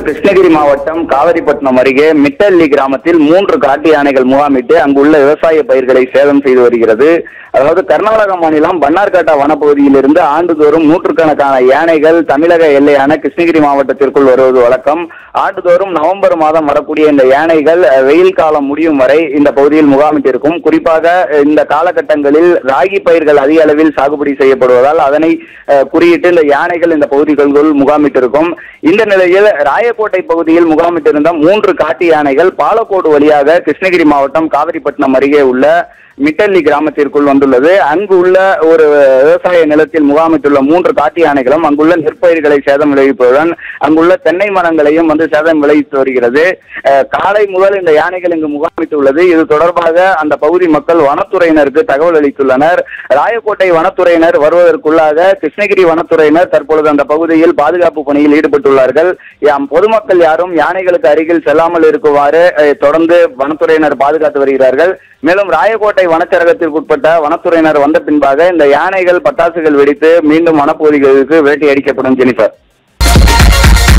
கிருஷ்ணகிரி மாவட்டம் காவிரிப்பட்டினம் அருகே மிட்டல்லி கிராமத்தில் மூன்று காட்டு யானைகள் முகாமிட்டு அங்குள்ள விவசாய பயிர்களை சேதம் செய்து வருகிறது அதாவது கர்நாடக மாநிலம் பன்னார்கட்டா வனப்பகுதியிலிருந்து ஆண்டுதோறும் நூற்றுக்கணக்கான யானைகள் தமிழக எல்லையான கிருஷ்ணகிரி மாவட்டத்திற்குள் வருவது வழக்கம் ஆண்டுதோறும் நவம்பர் மாதம் வரக்கூடிய இந்த யானைகள் அஹ், வெயில் காலம் முடியும் வரை இந்த பகுதியில் முகாமிட்டிருக்கும் குறிப்பாக அஹ், இந்த காலகட்டங்களில் ராகி பயிர்கள் அதிக அளவில் சாகுபடி செய்யப்படுவதால் அதனை அஹ், குறியிட்டு இந்த யானைகள் இந்த பகுதிகளுக்குள் முகாமிட்டிருக்கும் இந்த நிலையில் ராயக்கோட்டை பகுதியில் முகாமிட்டிருந்த மூன்று காட்டு யானைகள் பாலக்கோடு வழியாக கிருஷ்ணகிரி மாவட்டம் காவிரிப்பட்டினம் அருகே உள்ள மிட்டல்லி கிராமத்திற்குள் வந்துள்ளது அங்கு உள்ள ஒரு விவசாய நிலத்தில் முகாமிட்டுள்ள மூன்று காட்டு யானைகளும் அங்குள்ள நெற்பயிர்களை சேதம் விளைவிப்பதுடன் அங்குள்ள தென்னை மரங்களையும் வந்து சேதம் விளைவித்து வருகிறது அஹ், காலை முதல் இந்த யானைகள் இங்கு முகாமிட்டுள்ளது இது தொடர்பாக அந்த பகுதி மக்கள் வனத்துறையினருக்கு தகவல் அளித்துள்ளனர் ராயக்கோட்டை வனத்துறையினர் வருவதற்குள்ளாக கிருஷ்ணகிரி வனத்துறையினர் தற்பொழுது அந்த பகுதியில் பாதுகாப்பு பணியில் ஈடுபட்டுள்ளார்கள் யாம் பொதுமக்கள் யாரும் யானைகளுக்கு அருகில் செல்லாமல் இருக்குமாறு அஹ், தொடர்ந்து வனத்துறையினர் பாதுகாத்து வருகிறார்கள் மேலும் ராயக்கோட்டை வனச்சரகத்திற்குட்பட்ட வனத்துறையினர் வந்த பின்பாக இந்த யானைகள் பட்டாசுகள் வெடித்து மீண்டும் வனப்பகுதிகளுக்கு வேட்டையடிக்கப்படும் ஜெனிஃபர்